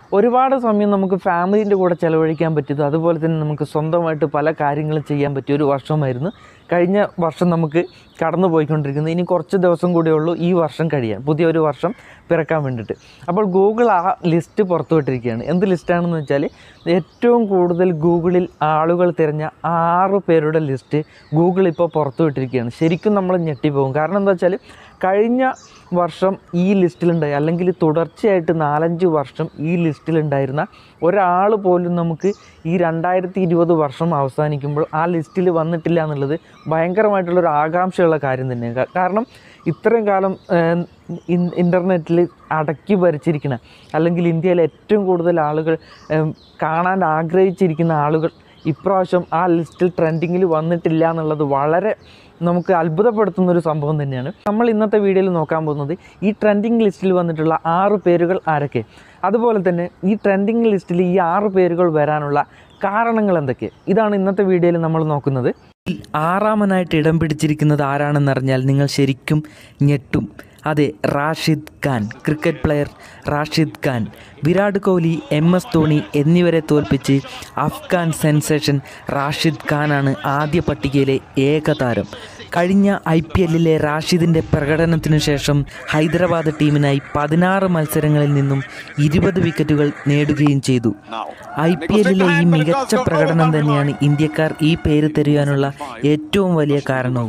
ഒരുപാട് സമയം നമുക്ക് ഫാമിലീൻ്റെ കൂടെ ചിലവഴിക്കാൻ പറ്റിയത് അതുപോലെ തന്നെ നമുക്ക് സ്വന്തമായിട്ട് പല കാര്യങ്ങളും ചെയ്യാൻ പറ്റിയ ഒരു വർഷമായിരുന്നു കഴിഞ്ഞ വർഷം നമുക്ക് കടന്നു പോയിക്കൊണ്ടിരിക്കുന്നത് ഇനി കുറച്ച് ദിവസം കൂടിയേ ഉള്ളൂ ഈ വർഷം കഴിയാൻ പുതിയൊരു വർഷം പിറക്കാൻ വേണ്ടിയിട്ട് അപ്പോൾ ഗൂഗിൾ ആ ലിസ്റ്റ് പുറത്തുവിട്ടിരിക്കുകയാണ് എന്ത് ലിസ്റ്റാണെന്ന് വെച്ചാൽ ഏറ്റവും കൂടുതൽ ഗൂഗിളിൽ ആളുകൾ തിരഞ്ഞ ആറ് പേരുടെ ലിസ്റ്റ് ഗൂഗിൾ ഇപ്പോൾ പുറത്തുവിട്ടിരിക്കുകയാണ് ശരിക്കും നമ്മൾ ഞെട്ടിപ്പോകും കാരണം എന്താ വെച്ചാൽ കഴിഞ്ഞ വർഷം ഈ ലിസ്റ്റിലുണ്ടായി അല്ലെങ്കിൽ തുടർച്ചയായിട്ട് നാലഞ്ച് വർഷം ഈ ലിസ്റ്റിലുണ്ടായിരുന്ന ഒരാൾ പോലും നമുക്ക് ഈ രണ്ടായിരത്തി ഇരുപത് വർഷം അവസാനിക്കുമ്പോൾ ആ ലിസ്റ്റിൽ വന്നിട്ടില്ല എന്നുള്ളത് ഭയങ്കരമായിട്ടുള്ളൊരു ആകാംക്ഷയുള്ള കാര്യം തന്നെയാണ് കാ- കാരണം ഇത്രയും കാലം ഇൻ്റർനെറ്റിൽ അടക്കി ഭരിച്ചിരിക്കുന്ന അല്ലെങ്കിൽ ഇന്ത്യയിലെ ഏറ്റവും കൂടുതൽ ആളുകൾ ഏം, കാണാൻ ആഗ്രഹിച്ചിരിക്കുന്ന ആളുകൾ ഇപ്രാവശ്യം ആ ലിസ്റ്റിൽ ട്രെൻഡിങ്ങിൽ വന്നിട്ടില്ല എന്നുള്ളത് വളരെ നമുക്ക് അത്ഭുതപ്പെടുത്തുന്ന ഒരു സംഭവം തന്നെയാണ് നമ്മൾ ഇന്നത്തെ വീഡിയോയിൽ നോക്കാൻ പോകുന്നത് ഈ ട്രെൻഡിങ് ലിസ്റ്റിൽ വന്നിട്ടുള്ള ആറ് പേരുകൾ ആരൊക്കെ അതുപോലെ തന്നെ ഈ ട്രെൻഡിങ് ലിസ്റ്റിൽ ഈ ആറ് പേരുകൾ വരാനുള്ള കാരണങ്ങൾ എന്തൊക്കെ ഇതാണ് ഇന്നത്തെ വീഡിയോയിൽ നമ്മൾ നോക്കുന്നത് ആറാമനായിട്ട് ഇടം പിടിച്ചിരിക്കുന്നത് ആരാണെന്നറിഞ്ഞാൽ നിങ്ങൾ ശരിക്കും ഞെട്ടും അതെ Rashid Khan cricket player Rashid Khan Virat Kohli M S Dhoni എന്നിവരെ തോൽപ്പിച്ച് അഫ്ഗാൻ സെൻസേഷൻ റാഷിദ് ഖാനാണ് ആദ്യ പട്ടികയിലെ ഏക താരം കഴിഞ്ഞ ഐ പി എല്ലിലെ റാഷിദിൻ്റെ പ്രകടനത്തിനു ശേഷം ഹൈദരാബാദ് ടീമിനായി പതിനാറ് മത്സരങ്ങളിൽ നിന്നും ഇരുപത് വിക്കറ്റുകൾ നേടുകയും ചെയ്തു ഐ പി എല്ലിലെ ഈ മികച്ച പ്രകടനം തന്നെയാണ് ഇന്ത്യക്കാർ ഈ പേര് തരുവാനുള്ള ഏറ്റവും വലിയ കാരണവും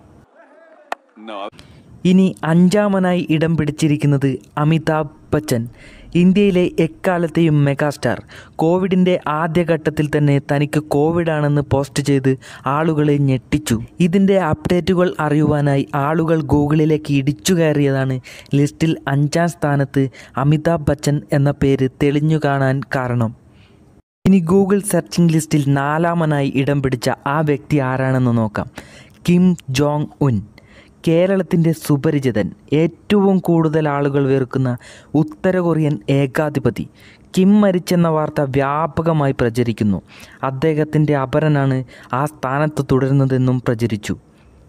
ഇനി അഞ്ചാമനായി ഇടം പിടിച്ചിരിക്കുന്നത് അമിതാഭ് ബച്ചൻ ഇന്ത്യയിലെ എക്കാലത്തെയും മെഗാസ്റ്റാർ കോവിഡിൻ്റെ ആദ്യഘട്ടത്തിൽ തന്നെ തനിക്ക് കോവിഡാണെന്ന് പോസ്റ്റ് ചെയ്ത് ആളുകളെ ഞെട്ടിച്ചു ഇതിൻ്റെ അപ്ഡേറ്റുകൾ അറിയുവാനായി ആളുകൾ ഗൂഗിളിലേക്ക് ഇടിച്ചു കയറിയതാണ് ലിസ്റ്റിൽ അഞ്ചാം സ്ഥാനത്ത് അമിതാഭ് ബച്ചൻ എന്ന പേര് തെളിഞ്ഞു കാണാൻ കാരണം ഇനി ഗൂഗിൾ സെർച്ചിങ് ലിസ്റ്റിൽ നാലാമനായി ഇടം പിടിച്ച ആ വ്യക്തി ആരാണെന്ന് നോക്കാം കിം ജോങ് ഉൻ കേരളത്തിൻ്റെ സുപരിചിതൻ ഏറ്റവും കൂടുതൽ ആളുകൾ വെറുക്കുന്ന ഉത്തര കൊറിയൻ ഏകാധിപതി കിം മരിച്ചെന്ന വാർത്ത വ്യാപകമായി പ്രചരിക്കുന്നു അദ്ദേഹത്തിൻ്റെ അപരനാണ് ആ സ്ഥാനത്ത് തുടരുന്നതെന്നും പ്രചരിച്ചു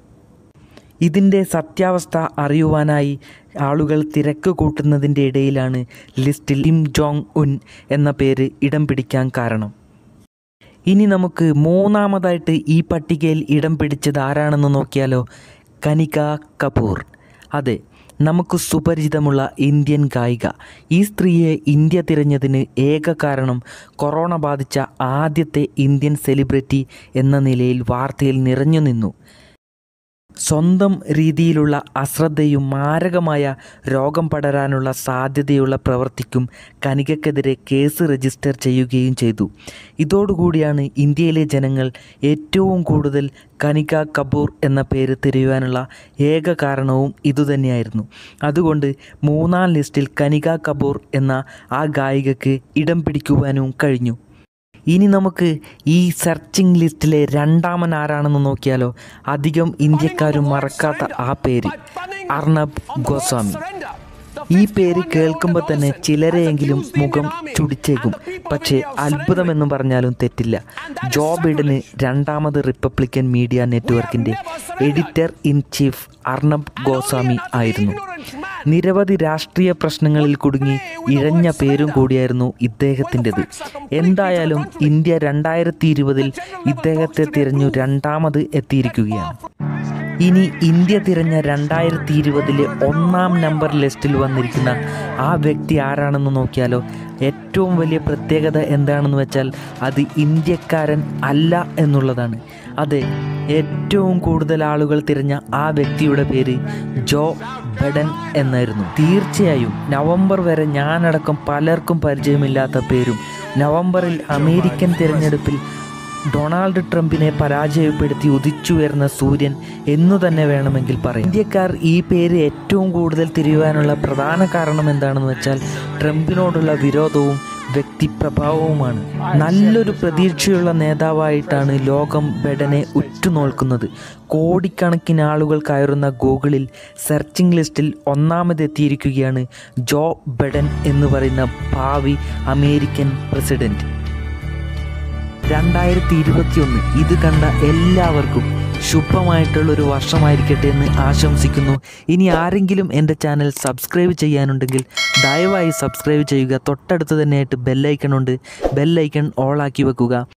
ഇതിൻ്റെ സത്യാവസ്ഥ അറിയുവാനായി ആളുകൾ തിരക്ക് കൂട്ടുന്നതിൻ്റെ ഇടയിലാണ് ലിസ്റ്റിൽ കിം ജോങ് ഉൻ എന്ന പേര് ഇടം പിടിക്കാൻ കാരണം ഇനി നമുക്ക് മൂന്നാമതായിട്ട് ഈ പട്ടികയിൽ ഇടം പിടിച്ചത് ആരാണെന്ന് നോക്കിയാലോ കനിക കപൂർ അതെ നമുക്ക് സുപരിചിതമുള്ള ഇന്ത്യൻ ഗായിക ഈ സ്ത്രീയെ ഇന്ത്യ തിരഞ്ഞതിന് ഏക കാരണം കൊറോണ ബാധിച്ച ആദ്യത്തെ ഇന്ത്യൻ സെലിബ്രിറ്റി എന്ന നിലയിൽ വാർത്തയിൽ നിറഞ്ഞു നിന്നു സ്വന്തം രീതിയിലുള്ള അശ്രദ്ധയും മാരകമായ രോഗം പടരാനുള്ള സാധ്യതയുള്ള പ്രവൃത്തിക്കും കനികക്കെതിരെ കേസ് രജിസ്റ്റർ ചെയ്യുകയും ചെയ്തു ഇതോടുകൂടിയാണ് ഇന്ത്യയിലെ ജനങ്ങൾ ഏറ്റവും കൂടുതൽ കനിക കപൂർ എന്ന പേര് തിരയുവാനുള്ള ഏക കാരണവും ഇതുതന്നെയായിരുന്നു അതുകൊണ്ട് മൂന്നാം ലിസ്റ്റിൽ കനിക കപൂർ എന്ന ആ ഗായികക്ക് ഇടം പിടിക്കുവാനും കഴിഞ്ഞു ഇനി നമുക്ക് ഈ സെർച്ചിങ് ലിസ്റ്റിലെ രണ്ടാമൻ ആരാണെന്ന് നോക്കിയാലോ അധികം ഇന്ത്യക്കാരും മറക്കാത്ത ആ പേര് അർണബ് ഗോസ്വാമി ഈ പേര് കേൾക്കുമ്പോൾ തന്നെ ചിലരെയെങ്കിലും മുഖം ചുടിച്ചേക്കും പക്ഷേ അത്ഭുതമെന്ന് പറഞ്ഞാലും തെറ്റില്ല ജോ ബൈഡന് രണ്ടാമത് റിപ്പബ്ലിക്കൻ മീഡിയ നെറ്റ്വർക്കിൻ്റെ editor in chief Arnab Goswami ആയിരുന്നു നിരവധി രാഷ്ട്രീയ പ്രശ്നങ്ങളിൽ കുടുങ്ങി ഇഴഞ്ഞ പേരും കൂടിയായിരുന്നു ഇദ്ദേഹത്തിൻ്റെത് എന്തായാലും ഇന്ത്യ രണ്ടായിരത്തി ഇരുപതിൽ ഇദ്ദേഹത്തെ തിരഞ്ഞു രണ്ടാമത് എത്തിയിരിക്കുകയാണ് ഇനി ഇന്ത്യ തിരഞ്ഞ രണ്ടായിരത്തി ഇരുപതിലെ ഒന്നാം നമ്പർ ലിസ്റ്റിൽ വന്നിരിക്കുന്ന ആ വ്യക്തി ആരാണെന്ന് നോക്കിയാലോ ഏറ്റവും വലിയ പ്രത്യേകത എന്താണെന്ന് വെച്ചാൽ അത് ഇന്ത്യക്കാരൻ അല്ല എന്നുള്ളതാണ് അതെ ഏറ്റവും കൂടുതൽ ആളുകൾ തിരഞ്ഞ ആ വ്യക്തിയുടെ പേര് ജോ ബഡൻ എന്നായിരുന്നു തീർച്ചയായും നവംബർ വരെ ഞാനടക്കം പലർക്കും പരിചയമില്ലാത്ത പേരും നവംബറിൽ അമേരിക്കൻ തിരഞ്ഞെടുപ്പിൽ ഡൊണാൾഡ് ട്രംപിനെ പരാജയപ്പെടുത്തി ഉദിച്ചുയർന്ന സൂര്യൻ എന്നു തന്നെ വേണമെങ്കിൽ പറയാം ഇന്ത്യക്കാർ ഈ പേര് ഏറ്റവും കൂടുതൽ തിരിയുവാനുള്ള പ്രധാന കാരണം എന്താണെന്ന് വെച്ചാൽ ട്രംപിനോടുള്ള വിരോധവും വ്യക്തിപ്രഭാവവുമാണ് നല്ലൊരു പ്രതീക്ഷയുള്ള നേതാവായിട്ടാണ് ലോകം ബെഡനെ ഉറ്റുനോക്കുന്നത് കോടിക്കണക്കിന് ആളുകൾ കയറുന്ന ഗൂഗിളിൽ സെർച്ചിങ് ലിസ്റ്റിൽ ഒന്നാമതെത്തിയിരിക്കുകയാണ് ജോ ബെഡൻ എന്ന് പറയുന്ന ഭാവി അമേരിക്കൻ പ്രസിഡന്റ് രണ്ടായിരത്തി ഇരുപത്തിയൊന്ന് ഇത് കണ്ട എല്ലാവർക്കും ശുഭമായിട്ടുള്ളൊരു വർഷമായിരിക്കട്ടെ എന്ന് ആശംസിക്കുന്നു ഇനി ആരെങ്കിലും എൻ്റെ ചാനൽ സബ്സ്ക്രൈബ് ചെയ്യാനുണ്ടെങ്കിൽ ദയവായി സബ്സ്ക്രൈബ് ചെയ്യുക തൊട്ടടുത്ത് തന്നെയായിട്ട് ബെല്ലൈക്കൺ ഉണ്ട് ബെല്ലൈക്കൺ ഓൾ ആക്കി വെക്കുക